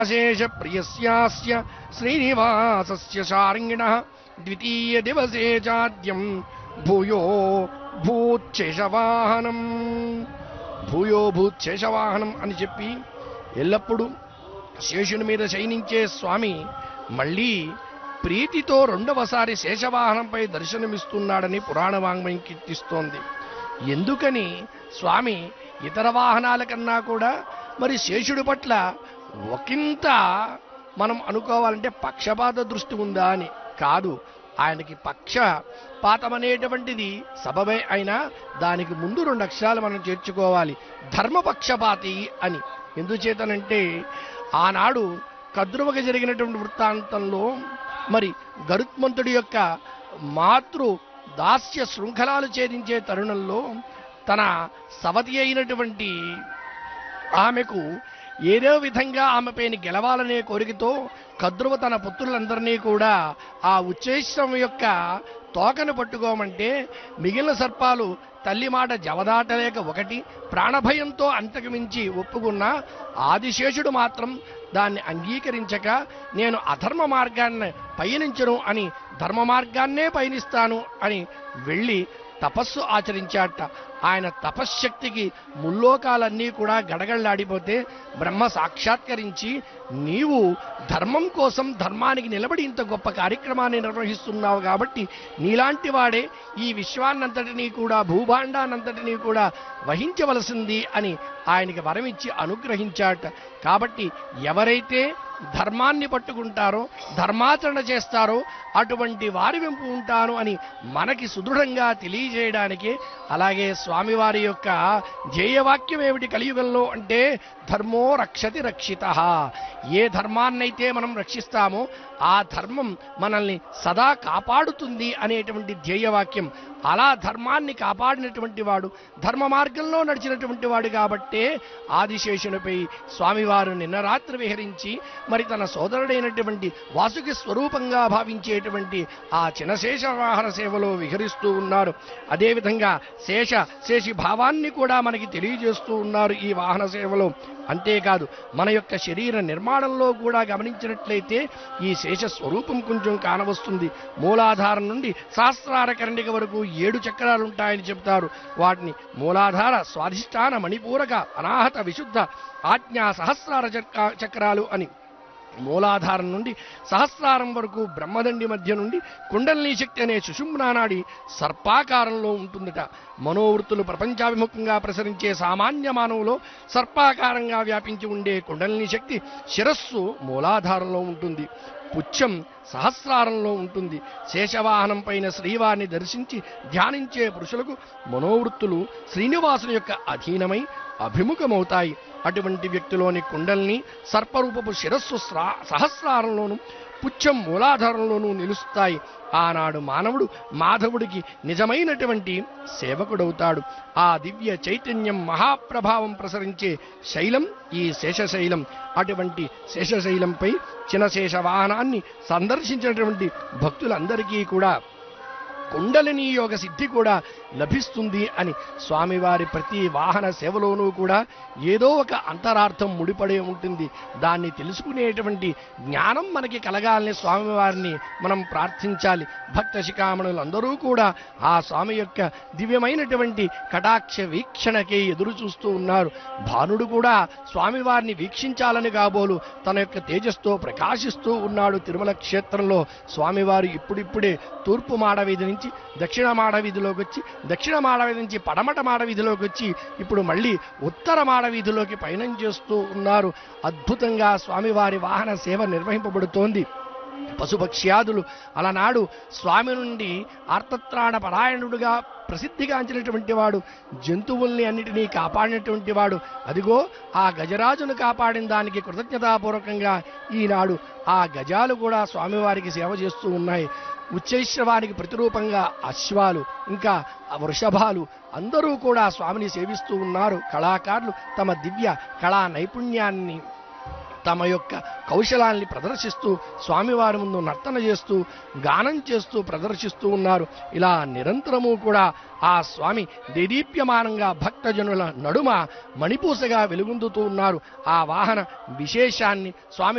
అశేష ప్రియస్యాస్య శ్రీనివాసస్య శార్ంగిణ ద్వితీయ దివసే చాద్యం భూయో భూచేషవాహనం భూయో భూచేషవాహనం అని చెప్పి ఎల్లప్పుడూ శేషుని మీద శయనించే స్వామి మళ్ళీ ప్రీతితో రెండవసారి శేషవాహనంపై దర్శనమిస్తున్నాడని పురాణ వాంగ్మయం కీర్తిస్తోంది ఎందుకని స్వామి ఇతర వాహనాల కన్నా కూడా మరి శేషుడి పట్ల ఒకంత మనం అనుకోవాలంటే పక్షపాత దృష్టి ఉందా అని కాదు ఆయనకి పక్షపాతం అనేటువంటిది సబబే అయినా దానికి ముందు రెండు అక్షరాలు మనం చేర్చుకోవాలి ధర్మపక్షపాతి అని ఎందుచేతనంటే ఆనాడు కద్రువగా జరిగినటువంటి వృత్తాంతంలో మరి గరుత్మంతుడి యొక్క మాతృ దాస్య శృంఖలాలు ఛేదించే తరుణంలో తన సవతి అయినటువంటి ఆమెకు ఏదో విధంగా ఆమెపైన గెలవాలనే కోరికతో కద్రువ తన పుత్రులందరినీ కూడా ఆ ఉచ్చేష్టం యొక్క తోకను పట్టుకోమంటే మిగిలిన సర్పాలు తల్లి మాట జవదాటలేక ఒకటి ప్రాణభయంతో అంతకుమించి ఒప్పుకున్న ఆదిశేషుడు మాత్రం దాన్ని అంగీకరించక నేను అధర్మ మార్గాన్ని పయనించను అని ధర్మ మార్గాన్నే పయనిస్తాను అని వెళ్ళి తపస్సు ఆచరించాట ఆయన తపశ్శక్తికి ముల్లోకాలన్నీ కూడా గడగడలాడిపోతే బ్రహ్మ సాక్షాత్కరించి నీవు ధర్మం కోసం ధర్మానికి నిలబడి ఇంత గొప్ప కార్యక్రమాన్ని నిర్వహిస్తున్నావు కాబట్టి నీలాంటి వాడే ఈ విశ్వాన్నంతటినీ కూడా భూభాండానంతటినీ కూడా వహించవలసింది అని ఆయనకి వరమిచ్చి అనుగ్రహించాట కాబట్టి ఎవరైతే ధర్మాన్ని పట్టుకుంటారో ధర్మాచరణ చేస్తారో అటువంటి వారి వెంపు ఉంటాను అని మనకి సుదృఢంగా తెలియజేయడానికి అలాగే స్వామివారి యొక్క ధ్యేయవాక్యం ఏమిటి కలియుగంలో అంటే ధర్మో రక్షతి రక్షిత ఏ ధర్మాన్నైతే మనం రక్షిస్తామో ఆ ధర్మం మనల్ని సదా కాపాడుతుంది అనేటువంటి ధ్యేయవాక్యం అలా ధర్మాన్ని కాపాడినటువంటి వాడు ధర్మ మార్గంలో నడిచినటువంటి వాడు కాబట్టే ఆదిశేషునిపై స్వామివారు నిన్న రాత్రి విహరించి మరి తన సోదరుడైనటువంటి వాసుకి స్వరూపంగా భావించేటువంటి ఆ చినశేష వాహన సేవలో విహరిస్తూ ఉన్నారు అదేవిధంగా శేష శేషి భావాన్ని కూడా మనకి తెలియజేస్తూ ఉన్నారు ఈ వాహన సేవలో అంతేకాదు మన యొక్క శరీర నిర్మాణంలో కూడా గమనించినట్లయితే ఈ శేష స్వరూపం కొంచెం కానవస్తుంది మూలాధారం నుండి సహస్రార కరణిక వరకు ఏడు చక్రాలు ఉంటాయని చెప్తారు వాటిని మూలాధార స్వాధిష్టాన మణిపూరక అనాహత విశుద్ధ ఆజ్ఞా సహస్రార చక్ర- చక్రాలు అని మూలాధారం నుండి సహస్రారం వరకు బ్రహ్మదండి మధ్య నుండి కుండలిని శక్తి అనే సుషుమ్నానాడి సర్పాకారంలో ఉంటుందట మనోవృత్తులు ప్రపంచాభిముఖంగా ప్రసరించే సామాన్య మానవులో సర్పాకారంగా వ్యాపించి ఉండే కుండలిని శక్తి శిరస్సు మూలాధారంలో ఉంటుంది పుచ్చం సహస్రారంలో ఉంటుంది శేషవాహనం పైన శ్రీవారిని దర్శించి ధ్యానించే పురుషులకు మనోవృత్తులు శ్రీనివాసుని యొక్క అధీనమై అభిముఖమవుతాయి అటువంటి వ్యక్తిలోని కుండల్ని సర్పరూపపు శిరస్సు స్రా- సహస్రారంలోను పుచ్చం మూలాధారంలోనూ నిలుస్తాయి ఆనాడు మానవుడు మాధవుడికి నిజమైనటువంటి సేవకుడవుతాడు ఆ దివ్య చైతన్యం మహాప్రభావం ప్రసరించే శైలం ఈ శేషశైలం అటువంటి శేషశైలంపై చినశేష వాహనాన్ని సందర్శించినటువంటి భక్తులందరికీ కూడా కుండలిని యోగ సిద్ధి కూడా లభిస్తుంది అని స్వామివారి ప్రతి వాహన సేవలోనూ కూడా ఏదో ఒక అంతరార్థం ముడిపడి ఉంటుంది దాన్ని తెలుసుకునేటువంటి జ్ఞానం మనకి కలగాలని స్వామివారిని మనం ప్రార్థించాలి భక్త శిఖామణులందరూ కూడా ఆ స్వామి యొక్క దివ్యమైనటువంటి కటాక్ష వీక్షణకే ఎదురు చూస్తూ ఉన్నారు భానుడు కూడా స్వామివారిని వీక్షించాలని కాబోలు తన యొక్క తేజస్తో ప్రకాశిస్తూ ఉన్నాడు తిరుమల క్షేత్రంలో స్వామివారు ఇప్పుడిప్పుడే తూర్పు మాడవీధి నుంచి దక్షిణ మాడవీధిలోకి వచ్చి దక్షిణ మాడవీధి నుంచి పడమట మాడవీధిలోకి వచ్చి ఇప్పుడు మళ్ళీ ఉత్తర మాడవీధిలోకి పయనం చేస్తూ ఉన్నారు అద్భుతంగా స్వామివారి వాహన సేవ నిర్వహింపబడుతోంది పశుపక్ష్యాదులు అలనాడు స్వామి నుండి ఆర్తత్రాణ పరాయణుడుగా ప్రసిద్ధిగాంచినటువంటి వాడు జంతువుల్ని అన్నిటినీ కాపాడినటువంటి వాడు అదిగో ఆ గజరాజును కాపాడిన దానికి కృతజ్ఞతాపూర్వకంగా ఈనాడు ఆ గజాలు కూడా స్వామివారికి సేవ చేస్తూ ఉన్నాయి ఉచ్చైశ్రవానికి ప్రతిరూపంగా అశ్వాలు ఇంకా ఆ వృషభాలు అందరూ కూడా స్వామిని సేవిస్తూ ఉన్నారు కళాకారులు తమ దివ్య కళా నైపుణ్యాన్ని తమ యొక్క కౌశలాల్ని ప్రదర్శిస్తూ స్వామివారి ముందు నర్తన చేస్తూ గానం చేస్తూ ప్రదర్శిస్తూ ఉన్నారు ఇలా నిరంతరము కూడా ఆ స్వామి దేదీప్యమానంగా భక్తజనుల నడుమ మణిపూసగా వెలుగొందుతూ ఉన్నారు ఆ వాహన విశేషాన్ని స్వామి